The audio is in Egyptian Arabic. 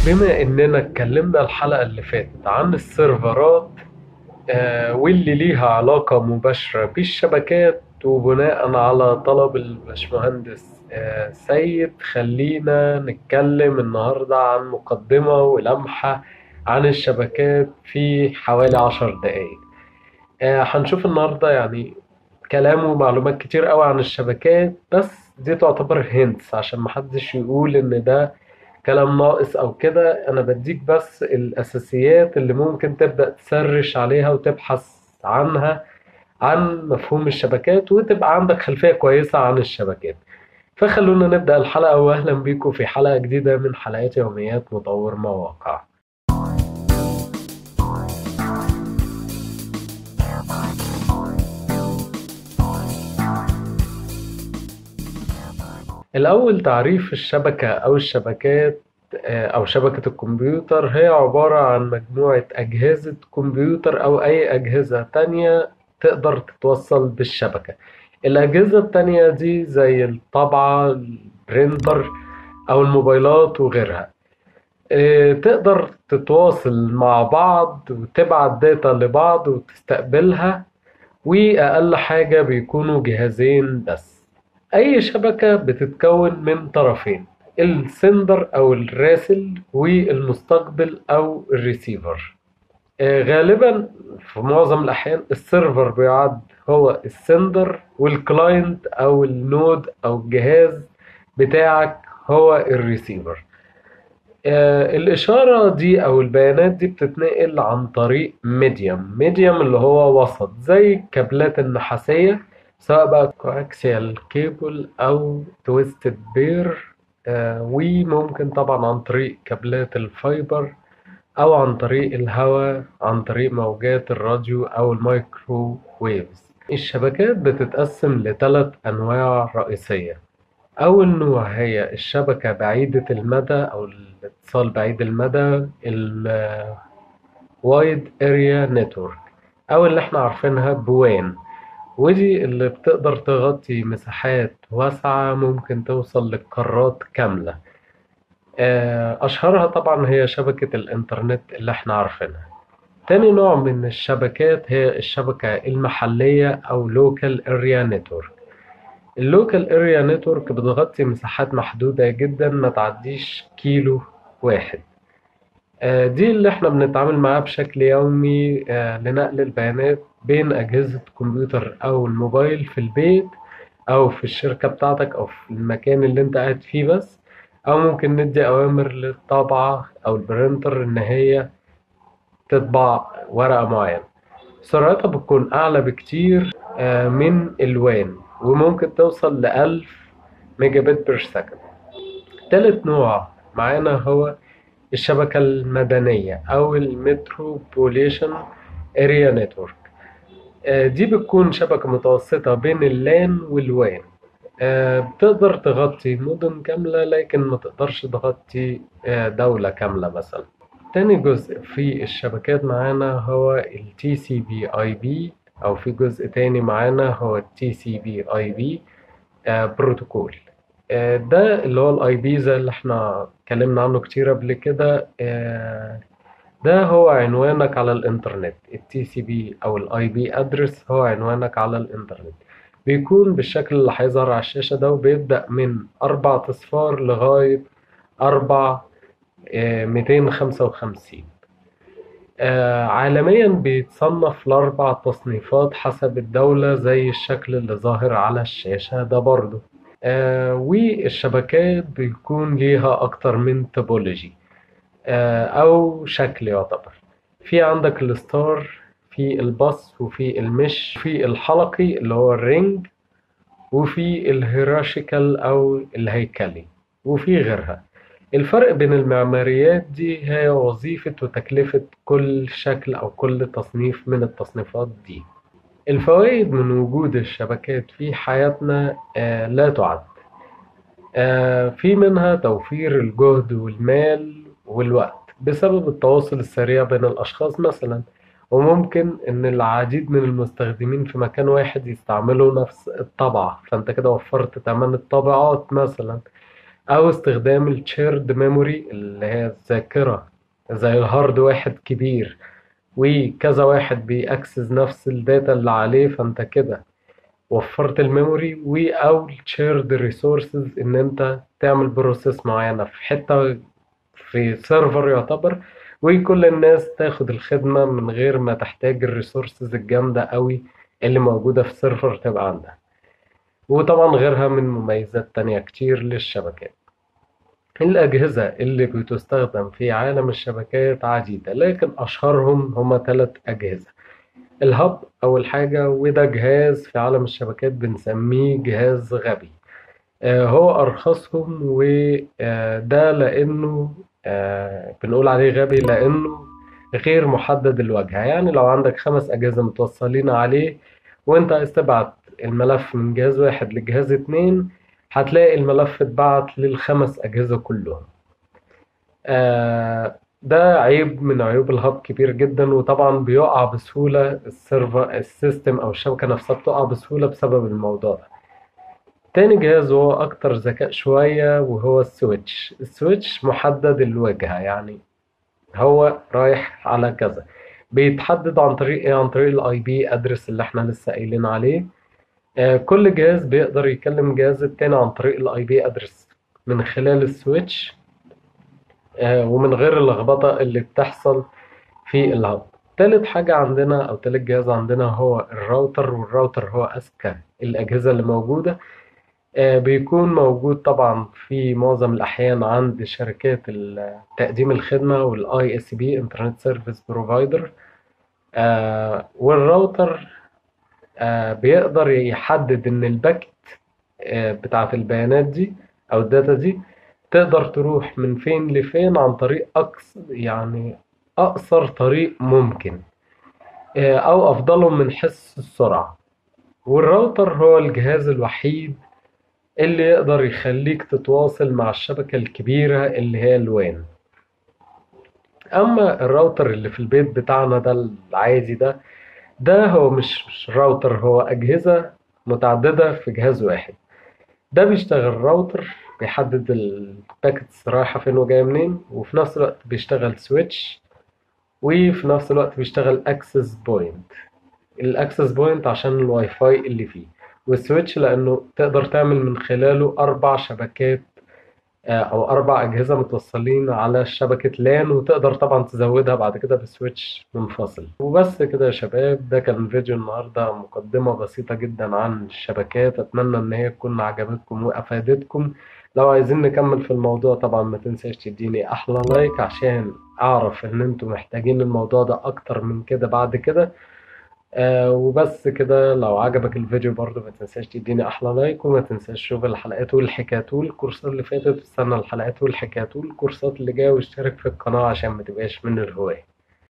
بما إننا اتكلمنا الحلقة اللي فاتت عن السيرفرات آه، واللي ليها علاقة مباشرة بالشبكات وبناء على طلب الباشمهندس آه، سيد خلينا نتكلم النهاردة عن مقدمة ولمحة عن الشبكات في حوالي عشر دقايق آه، هنشوف النهاردة يعني كلام ومعلومات كتير قوي عن الشبكات بس دي تعتبر هنتس عشان محدش يقول إن ده كلام ناقص أو كده أنا بديك بس الأساسيات اللي ممكن تبدأ تسرش عليها وتبحث عنها عن مفهوم الشبكات وتبقى عندك خلفية كويسة عن الشبكات فخلونا نبدأ الحلقة وأهلا بيكم في حلقة جديدة من حلقات يوميات مطور مواقع الأول تعريف الشبكة أو الشبكات آه، أو شبكة الكمبيوتر هي عبارة عن مجموعة أجهزة كمبيوتر أو أي أجهزة تانية تقدر تتوصل بالشبكة الأجهزة التانية دي زي الطابعة البرينتر أو الموبايلات وغيرها آه، تقدر تتواصل مع بعض وتبعت داتا لبعض وتستقبلها وأقل حاجة بيكونوا جهازين بس أي شبكة بتتكون من طرفين السندر أو الراسل والمستقبل أو الريسيفر آه، غالبا في معظم الأحيان السيرفر بيعد هو السندر والكلاينت أو النود أو الجهاز بتاعك هو الريسيفر آه، الإشارة دي أو البيانات دي بتتنقل عن طريق ميديوم ميديوم اللي هو وسط زي الكابلات النحاسية سواء بقى كواكسيال كيبل أو تويستد بير وممكن طبعا عن طريق كابلات الفايبر أو عن طريق الهواء عن طريق موجات الراديو أو المايكرو ويفز الشبكات بتتقسم لثلاث أنواع رئيسية أول نوع هي الشبكة بعيدة المدى أو الاتصال بعيد المدى ال Wide Area Network أو اللي احنا عارفينها بوان ودي اللي بتقدر تغطي مساحات واسعة ممكن توصل للقارات كاملة آه، أشهرها طبعا هي شبكة الإنترنت اللي احنا عارفينها تاني نوع من الشبكات هي الشبكة المحلية أو Local Area Network اللوكال اريا نتورك بتغطي مساحات محدودة جدا ما تعديش كيلو واحد آه، دي اللي احنا بنتعامل معاها بشكل يومي آه، لنقل البيانات بين أجهزة الكمبيوتر أو الموبايل في البيت أو في الشركة بتاعتك أو في المكان اللي انت قاعد فيه بس أو ممكن ندي أوامر للطابعة أو البرينتر إن هي تطبع ورقة معينة سرعتها بتكون أعلى بكتير آه، من الوان وممكن توصل لألف ميجا بت بير سكند تالت نوع معانا هو الشبكة المدنية أو المتروبوليشن اريا نتورك دي بتكون شبكة متوسطة بين اللان والوان آه، بتقدر تغطي مدن كاملة لكن ما تقدرش تغطي آه، دولة كاملة مثلا تاني جزء في الشبكات معانا هو ال TCP/IP أو في جزء تاني معانا هو ال TCP/IP آه، بروتوكول آه، ده اللي هو الاي بي زي اللي احنا اتكلمنا عنه كتير قبل كده آه، ده هو عنوانك على الانترنت ال TCP او الاي بي ادرس هو عنوانك على الانترنت بيكون بالشكل اللي هيظهر على الشاشة ده وبيبدأ من أربع أصفار لغاية أربع ميتين خمسة وخمسين عالميا بيتصنف لأربع تصنيفات حسب الدولة زي الشكل اللي ظاهر على الشاشة ده برضو آه، والشبكات بيكون ليها أكتر من توبولوجي آه، أو شكل يعتبر في عندك الستار في الباص وفي المش في الحلقي اللي هو الرينج وفي الهيراشيكال أو الهيكلي وفي غيرها الفرق بين المعماريات دي هي وظيفة وتكلفة كل شكل أو كل تصنيف من التصنيفات دي الفوائد من وجود الشبكات في حياتنا آه، لا تعد آه، في منها توفير الجهد والمال والوقت بسبب التواصل السريع بين الأشخاص مثلا وممكن إن العديد من المستخدمين في مكان واحد يستعملوا نفس الطبعة فأنت كده وفرت تمن الطبعات مثلا أو استخدام الشيرد ميموري اللي هي الذاكرة زي الهارد واحد كبير وكذا واحد بيأكسس نفس الداتا اللي عليه فانت كده وفرت الميموري و او الشيرد ريسورسز ان انت تعمل بروسيس معينة في حتة في سيرفر يعتبر وكل الناس تاخد الخدمة من غير ما تحتاج الريسورسز الجامدة قوي اللي موجودة في سيرفر تبقى عندها وطبعا غيرها من مميزات تانية كتير للشبكات الأجهزة اللي بتستخدم في عالم الشبكات عديدة لكن أشهرهم هما ثلاث أجهزة الهب أول حاجة وده جهاز في عالم الشبكات بنسميه جهاز غبي آه، هو أرخصهم وده لأنه آه، بنقول عليه غبي لأنه غير محدد الواجهة يعني لو عندك خمس أجهزة متوصلين عليه وأنت عايز تبعت الملف من جهاز واحد لجهاز اتنين هتلاقي الملف اتبعت للخمس أجهزة كلهم آه، ده عيب من عيوب الهاب كبير جدا وطبعا بيقع بسهولة السيرفر السيستم أو الشبكة نفسها بتقع بسهولة بسبب الموضوع ده تاني جهاز وهو أكتر ذكاء شوية وهو السويتش السويتش محدد الواجهة يعني هو رايح على كذا بيتحدد عن طريق ايه عن طريق الاي بي ادرس اللي احنا لسه قايلين عليه آه، كل جهاز بيقدر يكلم الجهاز التاني عن طريق الاي بي ادرس من خلال السويتش آه، ومن غير اللخبطة اللي بتحصل في الهب تالت حاجة عندنا أو تالت جهاز عندنا هو الراوتر والراوتر هو أذكى الأجهزة اللي موجودة آه، بيكون موجود طبعا في معظم الأحيان عند شركات ال- تقديم الخدمة والاي اس بي انترنت سيرفيس بروفايدر والراوتر آه، بيقدر يحدد إن الباكت آه، بتاعت البيانات دي أو الداتا دي تقدر تروح من فين لفين عن طريق أقص يعني أقصر طريق ممكن آه، أو أفضلهم من حيث السرعة والراوتر هو الجهاز الوحيد اللي يقدر يخليك تتواصل مع الشبكة الكبيرة اللي هي الوان أما الراوتر اللي في البيت بتاعنا ده العادي ده ده هو مش مش راوتر هو أجهزة متعددة في جهاز واحد ده بيشتغل راوتر بيحدد الباكتس رايحة فين وجاية منين وفي نفس الوقت بيشتغل سويتش وفي نفس الوقت بيشتغل اكسس بوينت الاكسس بوينت عشان الواي فاي اللي فيه والسويتش لانه تقدر تعمل من خلاله اربع شبكات آه، او اربع اجهزه متوصلين على شبكه لان وتقدر طبعا تزودها بعد كده بسويتش منفصل وبس كده يا شباب ده كان فيديو النهارده مقدمه بسيطه جدا عن الشبكات اتمنى ان هي تكون عجبتكم وافادتكم لو عايزين نكمل في الموضوع طبعا ما تنساش تديني احلى لايك عشان اعرف ان انتم محتاجين الموضوع ده اكتر من كده بعد كده آه وبس كده لو عجبك الفيديو برضو ما تنساش تديني احلى لايك وما تنساش تشوف الحلقات والحكايات والكورسات اللي فاتت استنى الحلقات والحكايات والكورسات اللي جايه واشترك في القناه عشان ما تبقاش من الهواة